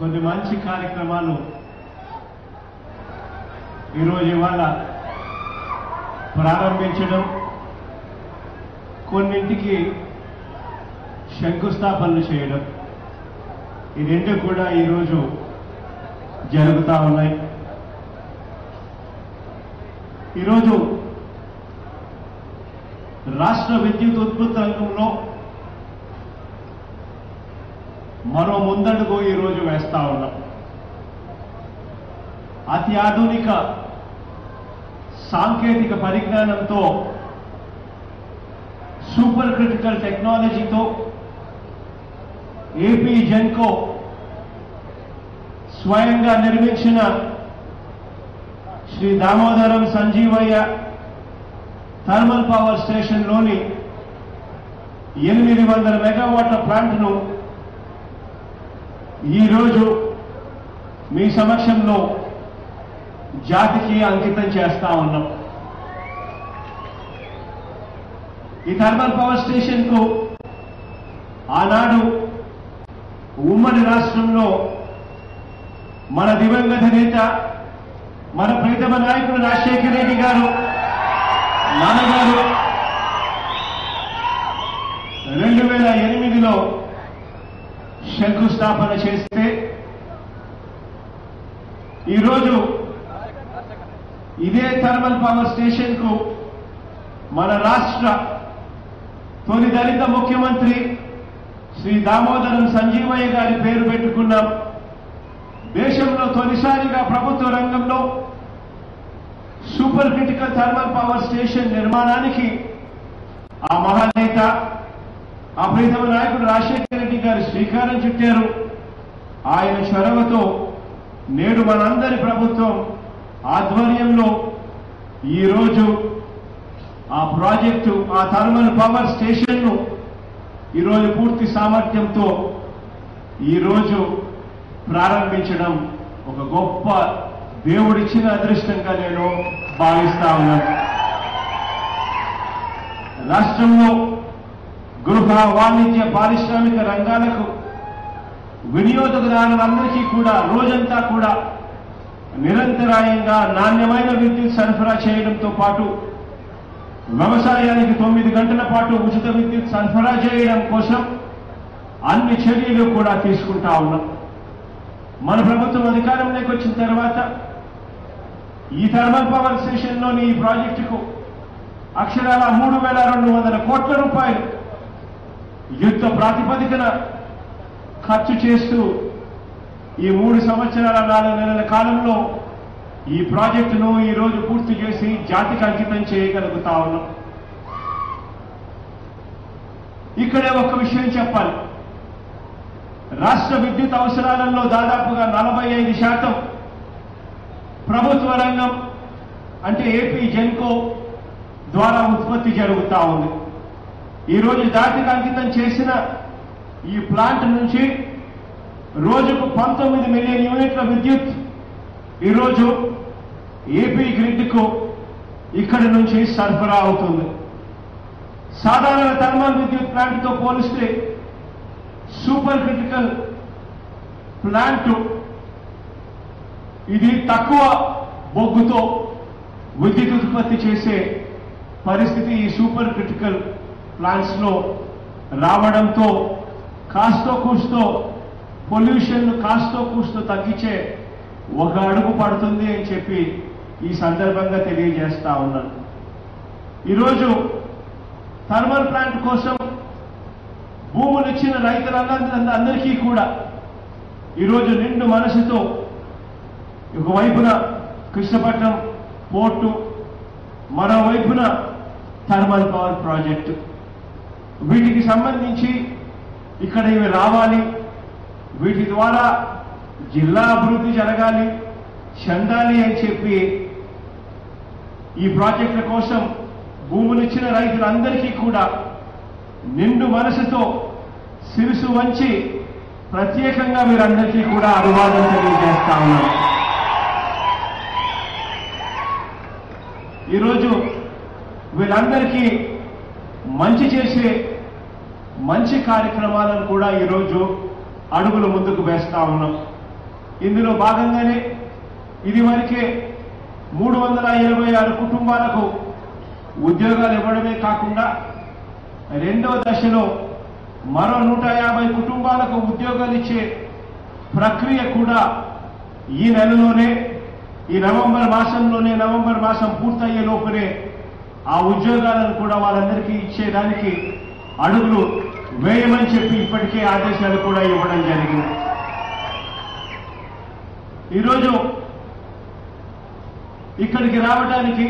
కొన్ని మంచి కార్యక్రమాలు ఈరోజు ఇవాళ ప్రారంభించడం కొన్నింటికి శంకుస్థాపనలు చేయడం ఈ రెండు కూడా ఈరోజు జరుగుతూ ఉన్నాయి ఈరోజు రాష్ట్ర విద్యుత్ ఉత్పత్తి రంగంలో మరో ముందడుగు ఈరోజు వేస్తా ఉన్నాం అతి ఆధునిక సాంకేతిక పరిజ్ఞానంతో సూపర్ క్రిటికల్ టెక్నాలజీతో ఏపీ జెన్కో స్వయంగా నిర్మించిన శ్రీ దామోదరం సంజీవయ్య థర్మల్ పవర్ స్టేషన్లోని ఎనిమిది వందల మెగావాట్ల ప్లాంట్ను ఈరోజు మీ సమక్షంలో జాతికి అంకితం చేస్తా ఉన్నాం ఈ థర్మల్ పవర్ స్టేషన్ కు ఆనాడు ఉమ్మడి రాష్ట్రంలో మన దివంగత నేత మన ప్రీతమ నాయకుడు రాజశేఖర రెడ్డి గారు నాన్నగారు రెండు వేల ఎనిమిదిలో శంకుస్థాపన చేస్తే ఈరోజు ఇదే థర్మల్ పవర్ స్టేషన్ కు మన రాష్ట్ర తొలి దళిత ముఖ్యమంత్రి శ్రీ దామోదరం సంజీవయ్య గారి పేరు పెట్టుకున్నాం దేశంలో తొలిసారిగా ప్రభుత్వ రంగంలో super critical thermal power station నిర్మాణానికి ఆ మహానేత ఆ ప్రీతమ నాయకుడు రాజశేఖర రెడ్డి గారు శ్రీకారం చుట్టారు ఆయన చొరవతో నేడు మనందరి ప్రభుత్వం ఆధ్వర్యంలో ఈరోజు ఆ ప్రాజెక్టు ఆ థర్మల్ పవర్ స్టేషన్ను ఈరోజు పూర్తి సామర్థ్యంతో ఈరోజు ప్రారంభించడం ఒక గొప్ప దేవుడిచ్చిన అదృష్టంగా నేను భావిస్తా ఉన్నాను రాష్ట్రంలో గృహ వాణిజ్య పారిశ్రామిక రంగాలకు వినియోగదారులందరికీ కూడా రోజంతా కూడా నిరంతరాయంగా నాణ్యమైన విద్యుత్ సరఫరా చేయడంతో పాటు వ్యవసాయానికి తొమ్మిది గంటల పాటు ఉచిత విద్యుత్ సరఫరా చేయడం కోసం అన్ని చర్యలు కూడా తీసుకుంటా ఉన్నాం మన ప్రభుత్వం అధికారంలోకి వచ్చిన తర్వాత ఈ థర్మల్ పవర్ స్టేషన్లోని ఈ ప్రాజెక్టుకు అక్షరాల మూడు వేల రెండు వందల కోట్ల రూపాయలు యుద్ధ ప్రాతిపదికన ఖర్చు చేస్తూ ఈ మూడు సంవత్సరాల నాలుగు నెలల కాలంలో ఈ ప్రాజెక్టును ఈ రోజు పూర్తి చేసి జాతికి అంకితం చేయగలుగుతా ఉన్నాం ఇక్కడే ఒక విషయం చెప్పాలి రాష్ట్ర విద్యుత్ అవసరాలలో దాదాపుగా నలభై ఐదు శాతం ప్రభుత్వ రంగం అంటే ఏపీ జెన్కో ద్వారా ఉత్పత్తి జరుగుతా ఉంది ఈరోజు జాతికి అంకితం చేసిన ఈ ప్లాంట్ నుంచి రోజుకు పంతొమ్మిది మిలియన్ యూనిట్ల విద్యుత్ ఈరోజు ఏపీ గ్రిడ్కు ఇక్కడి నుంచి సరఫరా అవుతుంది సాధారణ థర్మల్ విద్యుత్ ప్లాంట్తో పోలిస్తే సూపర్ క్రిటికల్ ప్లాంట్ ఇది తక్కువ బొగ్గుతో విద్యుత్ ఉత్పత్తి చేసే పరిస్థితి ఈ సూపర్ క్రిటికల్ ప్లాంట్స్ లో రావడంతో కాస్తో కూస్తో పొల్యూషన్ కాస్తో కూస్తో తగ్గించే ఒక అడుగు పడుతుంది అని చెప్పి ఈ సందర్భంగా తెలియజేస్తా ఉన్నాను ఈరోజు థర్మల్ ప్లాంట్ కోసం భూములు ఇచ్చిన రైతులందరి అందరికీ కూడా ఈరోజు నిండు మనసుతో ఒకవైపున కృష్ణపట్నం పోర్టు మరోవైపున థర్మల్ పవర్ ప్రాజెక్టు వీటికి సంబంధించి ఇక్కడ ఇవి రావాలి వీటి ద్వారా జిల్లా అభివృద్ధి జరగాలి చెందాలి అని చెప్పి ఈ ప్రాజెక్టుల కోసం భూములు ఇచ్చిన రైతులందరికీ కూడా నిండు మనసుతో శిరుసు వంచి ప్రత్యేకంగా మీరందరికీ కూడా అభివాదం తెలియజేస్తా ఉన్నాను ఈరోజు వీళ్ళందరికీ మంచి చేసే మంచి కార్యక్రమాలను కూడా ఈరోజు అడుగులు ముందుకు వేస్తా ఉన్నాం ఇందులో భాగంగానే ఇది వరకే మూడు వందల ఇరవై ఆరు కుటుంబాలకు ఉద్యోగాలు ఇవ్వడమే కాకుండా రెండవ దశలో మరో నూట యాభై కుటుంబాలకు ఉద్యోగాలు ఇచ్చే ప్రక్రియ కూడా ఈ నెలలోనే ఈ నవంబర్ మాసంలోనే నవంబర్ మాసం పూర్తయ్యే లోపునే ఆ ఉద్యోగాలను కూడా వాళ్ళందరికీ ఇచ్చేదానికి అడుగులు వేయమని చెప్పి ఇప్పటికే ఆదేశాలు కూడా ఇవ్వడం జరిగింది ఈరోజు ఇక్కడికి రావడానికి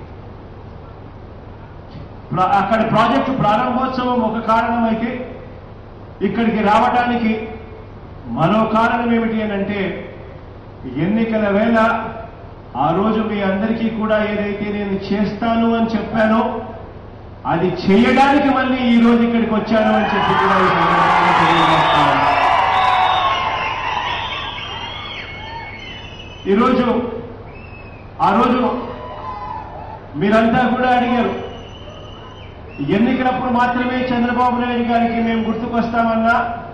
ప్ర- అక్కడ ప్రాజెక్టు ప్రారంభోత్సవం ఒక కారణమైతే ఇక్కడికి రావడానికి మరో కారణం ఏమిటి అని అంటే ఎన్నికల వేళ ఆ రోజు మీ అందరికీ కూడా ఏదైతే నేను చేస్తాను అని చెప్పానో అది చేయడానికి మళ్ళీ ఈ రోజు ఇక్కడికి వచ్చాను అని చెప్పి కూడా ఈ సందర్భంగా తెలియజేస్తాను ఈరోజు ఆ రోజు మీరంతా కూడా అడిగారు ఎన్నికలప్పుడు మాత్రమే చంద్రబాబు నాయుడు గారికి మేము గుర్తుకొస్తామన్నా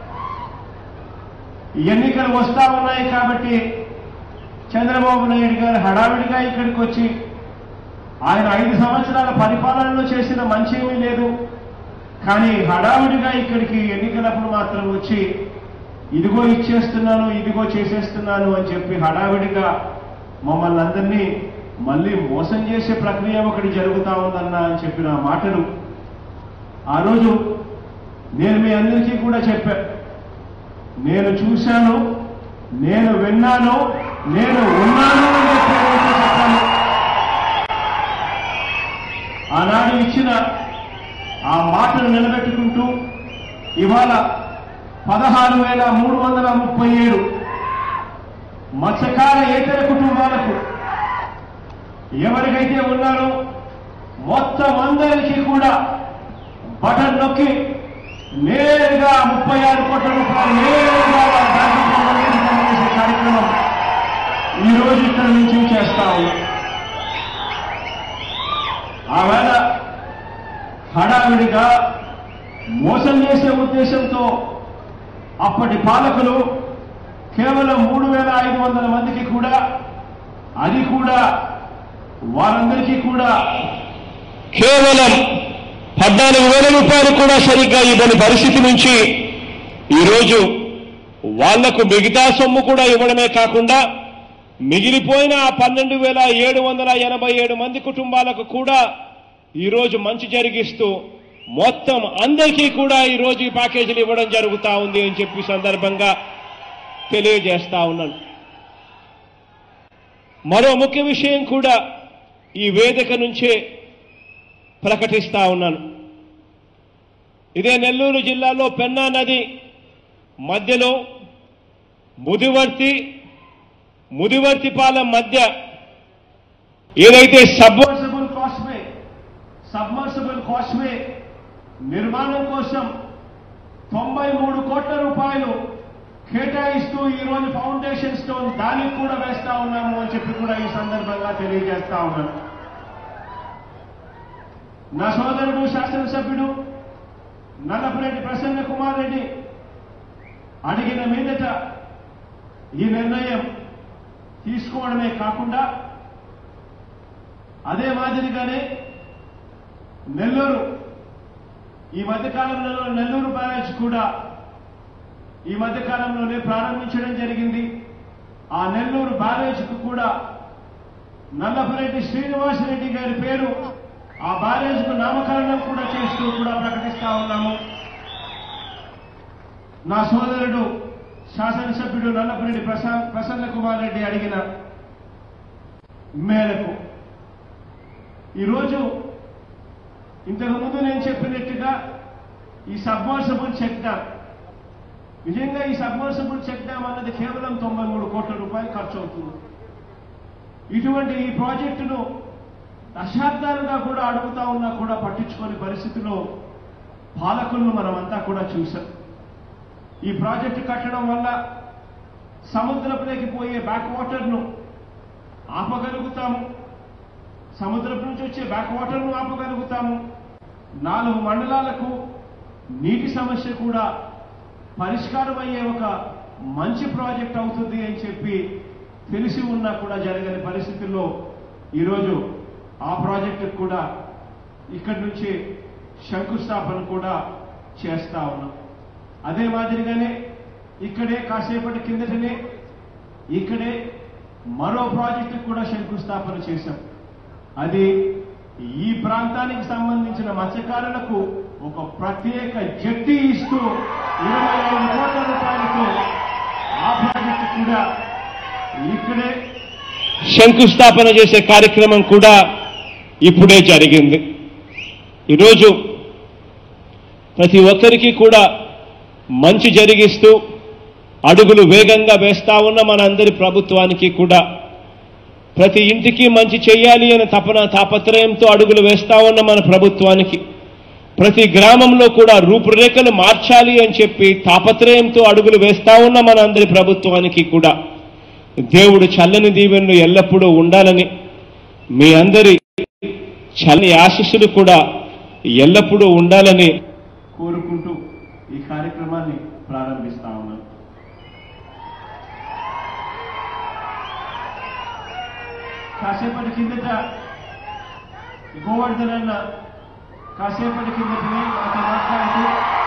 ఎన్నికలు వస్తా ఉన్నాయి కాబట్టి చంద్రబాబు నాయుడు గారు హడావిడిగా ఇక్కడికి వచ్చి ఆయన ఐదు సంవత్సరాల పరిపాలనలో చేసిన మంచేమీ లేదు కానీ హడావిడిగా ఇక్కడికి ఎన్నికలప్పుడు మాత్రం వచ్చి ఇదిగో ఇచ్చేస్తున్నాను ఇదిగో చేసేస్తున్నాను అని చెప్పి హడావిడిగా మమ్మల్ని అందరినీ మళ్ళీ మోసం చేసే ప్రక్రియ ఒకటి జరుగుతా ఉందన్న అని చెప్పిన మాటలు ఆ రోజు నేను మీ అందరికీ కూడా చెప్పా నేను చూశాను నేను విన్నాను నేను ఉన్నాను అని చెప్పి ఏదైతే చెప్పాను ఆనాడు ఇచ్చిన ఆ మాటను నిలబెట్టుకుంటూ ఇవాళ పదహారు వేల మూడు వందల ముప్పై ఏడు మత్స్యకార ఏతర కుటుంబాలకు ఎవరికైతే ఉన్నారో మొత్తం అందరికీ కూడా బటన్ నొక్కి నేరుగా ముప్పై ఆరు కోట్ల రూపాయలు నేరుగా వాళ్ళ బ్యాంకులో జమ చేసే కార్యక్రమం ఈ రోజు ఇక్కడ నుంచి చేస్తా ఉన్నాం ఆవేళ హడావిడిగా మోసం చేసే ఉద్దేశంతో అప్పటి పాలకులు కేవలం మూడు వేల ఐదు వందల మందికి కూడా అది కూడా వారందరికీ కూడా కేవలం పద్నాలుగు వేల రూపాయలు కూడా సరిగ్గా ఇవ్వని పరిస్థితి నుంచి ఈరోజు వాళ్లకు మిగతా సొమ్ము కూడా ఇవ్వడమే కాకుండా మిగిలిపోయిన ఆ పన్నెండు వేల ఏడు వందల ఎనభై ఏడు మంది కుటుంబాలకు కూడా ఈరోజు మంచి జరిగిస్తూ మొత్తం అందరికీ కూడా ఈరోజు ఈ ప్యాకేజీలు ఇవ్వడం జరుగుతా ఉంది అని చెప్పి ఈ సందర్భంగా తెలియజేస్తా ఉన్నాను మరో ముఖ్య విషయం కూడా ఈ వేదిక నుంచే ప్రకటిస్తా ఉన్నాను ఇదే నెల్లూరు జిల్లాలో పెన్నా నది మధ్యలో ముదివర్తి ముదివర్తిపాలెం మధ్య ఏదైతే sub submersible causeway submersible causeway నిర్మాణం కోసం తొంభై మూడు కోట్ల రూపాయలు కేటాయిస్తూ ఈ రోజు ఫౌండేషన్ స్టోన్ దానికి కూడా వేస్తా ఉన్నాము అని చెప్పి కూడా ఈ సందర్భంగా తెలియజేస్తా ఉన్నాను నా సోదరుడు శాసనసభ్యుడు నల్లపురెడ్డి ప్రసన్న కుమార్ రెడ్డి అడిగిన మీదట ఈ నిర్ణయం తీసుకోవడమే కాకుండా అదే మాదిరిగానే నెల్లూరు ఈ మధ్యకాలంలో నెల్లూరు బ్యారేజ్ కూడా ఈ మధ్యకాలంలోనే ప్రారంభించడం జరిగింది ఆ నెల్లూరు బ్యారేజ్కు కూడా నల్లపురెడ్డి శ్రీనివాసరెడ్డి గారి పేరు ఆ బ్యారేజ్కు నామకరణం కూడా చేస్తూ కూడా ప్రకటిస్తా ఉన్నాము నా సోదరుడు శాసనసభ్యుడు నల్లపురెడ్డి ప్రసా ప్రసన్న కుమార్ రెడ్డి అడిగిన మేరకు ఈరోజు ఇంతకు ముందు నేను చెప్పినట్టుగా ఈ సబ్మర్సబుల్ చెక్ డ్యామ్ నిజంగా ఈ సబ్మర్సబుల్ చెక్ డ్యామ్ అన్నది కేవలం తొంభై మూడు కోట్ల రూపాయలు ఖర్చు అవుతుంది ఇటువంటి ఈ ప్రాజెక్టును దశాబ్దాలుగా కూడా అడుగుతా ఉన్నా కూడా పట్టించుకోని పరిస్థితిలో పాలకులను మనమంతా కూడా చూశాం ఈ ప్రాజెక్టు కట్టడం వల్ల సముద్రపులోకి పోయే బ్యాక్ వాటర్ను ఆపగలుగుతాము సముద్రపు నుంచి వచ్చే బ్యాక్ వాటర్ను ఆపగలుగుతాము నాలుగు మండలాలకు నీటి సమస్య కూడా పరిష్కారం అయ్యే ఒక మంచి ప్రాజెక్ట్ అవుతుంది అని చెప్పి తెలిసి ఉన్నా కూడా జరగని పరిస్థితుల్లో ఈరోజు ఆ ప్రాజెక్టుకు కూడా ఇక్కడి నుంచి శంకుస్థాపన కూడా చేస్తా ఉన్నాం అదే మాదిరిగానే ఇక్కడే కాసేపటి కిందటనే ఇక్కడే మరో ప్రాజెక్టు కూడా శంకుస్థాపన చేశాం అది ఈ ప్రాంతానికి సంబంధించిన మత్స్యకారులకు ఒక ప్రత్యేక జట్టి ఇస్తూ ఇరవై ఐదు కోట్ల రూపాయలతో ఆ ప్రాజెక్టు కూడా ఇక్కడే శంకుస్థాపన చేసే కార్యక్రమం కూడా ఇప్పుడే జరిగింది ఈరోజు ప్రతి ఒక్కరికి కూడా మంచి జరిగిస్తూ అడుగులు వేగంగా వేస్తా ఉన్న మనందరి ప్రభుత్వానికి కూడా ప్రతి ఇంటికి మంచి చేయాలి అనే తపన తాపత్రయంతో అడుగులు వేస్తా ఉన్న మన ప్రభుత్వానికి ప్రతి గ్రామంలో కూడా రూపురేఖలు మార్చాలి అని చెప్పి తాపత్రయంతో అడుగులు వేస్తా ఉన్న మన అందరి ప్రభుత్వానికి కూడా దేవుడు చల్లని దీవెనలు ఎల్లప్పుడూ ఉండాలని మీ అందరి చల్లని ఆశీస్సులు కూడా ఎల్లప్పుడూ ఉండాలని కోరుకుంటూ ఈ కార్యక్రమాన్ని ప్రారంభిస్తా ఉన్నాను కాసేపటి కిందట గోవర్ధన్ అన్న కాసేపటి కిందటనే అతను మాట్లాడుతూ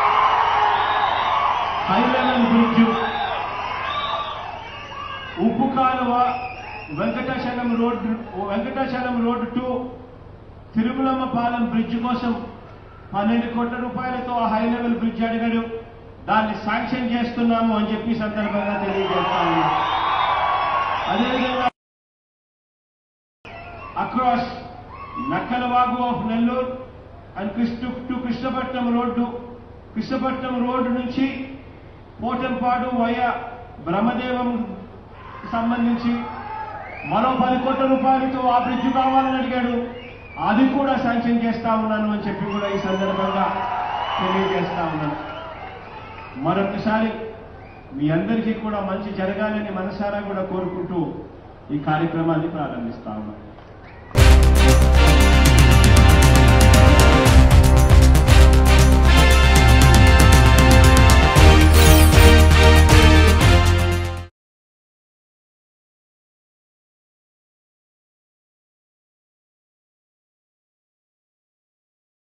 హై లెవెల్ బ్రిడ్జ్ ఉప్పు కాలువ Venkatachalam road Venkatachalam road to Tirumalamma Palem bridge కోసం పన్నెండు కోట్ల రూపాయలతో ఆ హై లెవెల్ బ్రిడ్జ్ అడిగాడు దాన్ని శాంక్షన్ చేస్తున్నాము అని చెప్పి ఈ సందర్భంగా తెలియజేస్తా ఉన్నాం అదేవిధంగా across Nakkalavagu of Nellore and Krishna to Krishnapatnam road Krishnapatnam road నుంచి పోటంపాడు వయ బ్రహ్మదేవం సంబంధించి మరో పది కోట్ల రూపాయలతో ఆ బ్రిడ్జ్ కావాలని అడిగాడు అది కూడా శాంక్షన్ చేస్తా ఉన్నాను అని చెప్పి కూడా ఈ సందర్భంగా తెలియజేస్తా ఉన్నాను మరొకసారి మీ అందరికీ కూడా మంచి జరగాలని మనసారా కూడా కోరుకుంటూ ఈ కార్యక్రమాన్ని ప్రారంభిస్తా ఉన్నాను